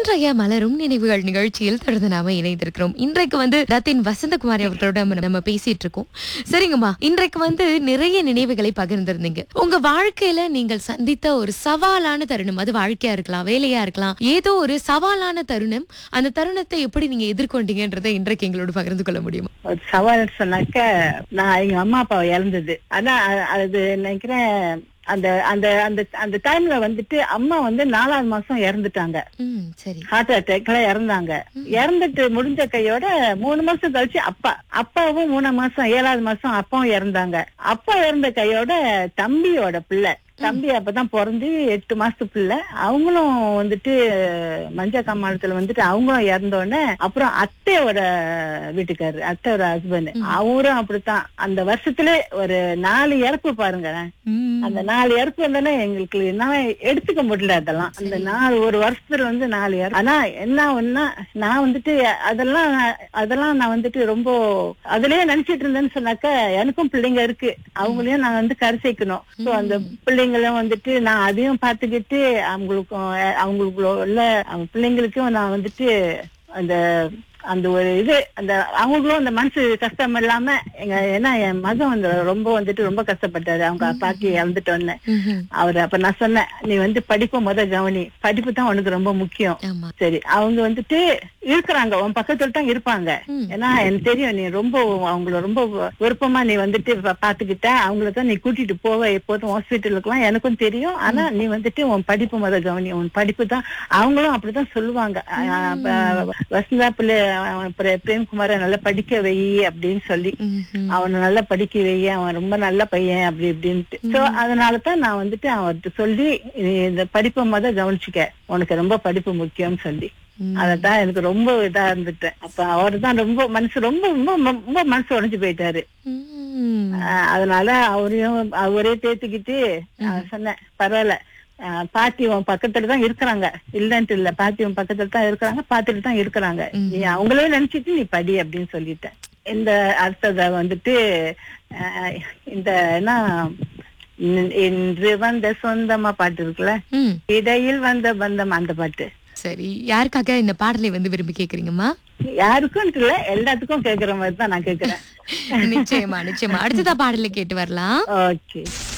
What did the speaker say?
இன்றைய மலரும் நினைவுகள் நிகழ்ச்சியில் தொடர்ந்து நாம இணைந்திருக்கிறோம் இன்றைக்கு வந்து ரத்தின் வசந்தகுமாரி அவர்களோட நம்ம- நம்ம பேசிட்டு இருக்கோம் சரிங்கம்மா இன்றைக்கு வந்து நிறைய நினைவுகளை பகிர்ந்திருந்தீங்க உங்க வாழ்க்கையில நீங்கள் சந்தித்த ஒரு சவாலான தருணம் அது வாழ்க்கையா இருக்கலாம் வேலையா இருக்கலாம் ஏதோ ஒரு சவாலான தருணம் அந்த தருணத்தை எப்படி நீங்க எதிர்கொண்டீங்கன்றதை இன்றைக்கு எங்களோட பகிர்ந்து கொள்ள முடியுமா ஒரு சவால் சொன்னாக்க நான் எங்க அம்மா அப்பா இறந்தது அதான் அ- அது நினைக்கிறேன் அந்த அந்த அந்த அந்த டைம்ல வந்துட்டு அம்மா வந்து நாலாவது மாசம் இறந்துட்டாங்க ம் சரி ஹார்ட் அட்டாக்ல இறந்தாங்க இறந்துட்டு முடிஞ்ச கையோட மூணு மாசம் கழிச்சு அப்பா அப்பாவும் மூணு மாசம் ஏழாவது மாசம் அப்பாவும் இறந்தாங்க அப்பா இறந்த கையோட தம்பியோட பிள்ளை தம்பி அப்பதான் பிறந்து எட்டு மாசத்து பிள்ளை அவங்களும் வந்துட்டு மஞ்ச கம்மாளத்துல வந்துட்டு அவங்களும் இறந்த உடனே அப்புறம் அத்தையோட வீட்டுக்காரரு அத்தையோட ஹஸ்பண்ட் அவரும் அப்படித்தான் அந்த வருஷத்துல ஒரு நாலு இறப்பு பாருங்க ம், அந்த நாலு இறப்பு வந்தோடனே எங்களுக்கு என்ன எடுத்துக்க முடியல அதெல்லாம் அந்த நாலு ஒரு வருஷத்துல வந்து நாலு இறப்பு ஆனா என்ன ஒன்னா நான் வந்துட்டு அதெல்லாம் அதெல்லாம் நான் வந்துட்டு ரொம்ப அதுலயே நினைச்சிட்டு இருந்தேன்னு சொன்னாக்க எனக்கும் பிள்ளைங்க இருக்கு அவங்களையும் நான் வந்து கரை சேர்க்கணும் சோ அந்த பிள்ளைங்களும் வந்துட்டு நான் அதையும் பார்த்துக்கிட்டு அவங்களுக்கும் அவங்களுக்குள்ள உள்ள அவங்க பிள்ளைங்களுக்கும் நான் வந்துட்டு அந்த அந்த ஒரு இது அந்த அவங்களுக்கும் அந்த மனசு கஷ்டம் இல்லாம எங்க ஏன்னா என் மகன் வந்து ரொம்ப வந்துட்டு ரொம்ப கஷ்டப்பட்டாரு அவங்க பாட்டி இறந்துட்டோன்னு ம்ஹும். அவரு அப்ப நான் சொன்னேன் நீ வந்து படிப்பை முத கவனி படிப்பு தான் உனக்கு ரொம்ப முக்கியம் ஆமா சரி அவங்க வந்துட்டு இருக்கிறாங்க உன் பக்கத்துல தான் இருப்பாங்க ம். ஏன்னா எனக்கு தெரியும் நீ ரொம்ப அவங்கள ரொம்ப விருப்பமா நீ வந்துட்டு பா- பாத்துக்கிட்ட அவங்கள தான் நீ கூட்டிட்டு போவ எப்போதும் ஹாஸ்பிட்டலுக்குலாம் எனக்கும் தெரியும் ஆனா நீ வந்துட்டு உன் படிப்பு முத கவனி உன் படிப்பு தான் அவங்களும் அப்படிதான் சொல்லுவாங்க அஹ் அப்ப வசந்தா பிள்ளை அவன் பிர- பிரேம்குமார நல்லா படிக்க வை அப்படின்னு சொல்லி ம்ஹும். அவனை நல்லா படிக்க வை அவன் ரொம்ப நல்ல பையன் அப்படி இப்படின்ட்டு சோ அதனாலதான் நான் வந்துட்டு அவர்கிட்ட சொல்லி நீ இந்த படிப்பை முத கவனிச்சுக்க உனக்கு ரொம்ப படிப்பு முக்கியம்னு சொல்லி ம். அததான் எனக்கு ரொம்ப இதா இருந்துட்டேன் அப்ப அவர் தான் ரொம்ப மனசு ரொம்ப ரொம்ப ரொம்ப மனசு உடைஞ்சு போயிட்டாரு ம். ஆஹ் அதனால அவரையும் அவரே தேத்துக்கிட்டு நான் சொன்னேன் பரவாயில்ல ஆஹ் பாட்டி உன் பக்கத்துல தான் இருக்கிறாங்க இல்லன்ட்டு இல்ல பாட்டி உன் பக்கத்துல தான் இருக்கிறாங்க பாத்துட்டு தான் இருக்கிறாங்க நீ அவங்களே நினைச்சிட்டு நீ படி அப்படின்னு சொல்லிட்டேன் இந்த அடுத்தத வந்துட்டு ஆஹ் இந்த என்ன இன்- இன்று வந்த சொந்தமா பாட்டு இருக்குல்ல ம். இடையில் வந்த பந்தம் அந்த பாட்டு சரி யாருக்காக இந்த பாடலை வந்து விரும்பி கேக்குறீங்கம்மா யாருக்கும் இல்ல எல்லாத்துக்கும் கேக்குற மாதிரி தான் நான் கேக்குறேன் நிச்சயமா நிச்சயமா அடுத்ததா பாடலை கேட்டு வரலாம் ஓகே